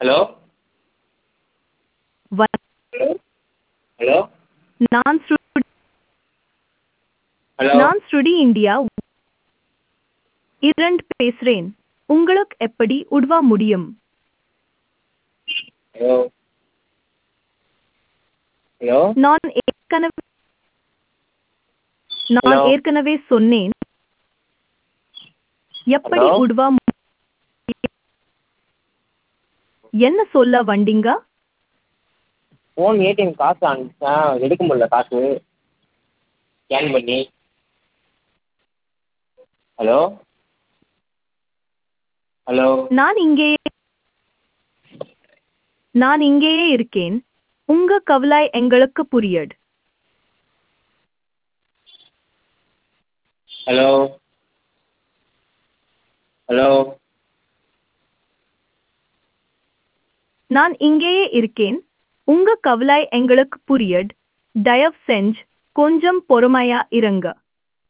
Hello வ- hello hello நான் ஸ்ரு- hello நான் ஸ்ருடி இந்தியா இரண்டு பேசுறேன் உங்களுக்கு எப்படி உதவ முடியும் ஹலோ ஹலோ நான் ஏற்கனவே நான் Hello? ஏற்கனவே சொன்னேன் எப்படி Hello? உதவ மு- என்ன சொல்ல வந்தீங்க ஃபோன் ஏடிஎம் காசு அனுப்பிச்சேன் எடுக்க முடியல காசு ஸ்கேன் பண்ணி ஹலோ ஹலோ நான் இங்கேயே நான் இங்கேயே இருக்கேன் உங்க கவலை எங்களுக்கு புரியுது ஹலோ ஹலோ நான் இங்கேயே இருக்கேன் உங்க கவலை எங்களுக்கு புரியுது தயவு செஞ்சு கொஞ்சம் பொறுமையா இருங்க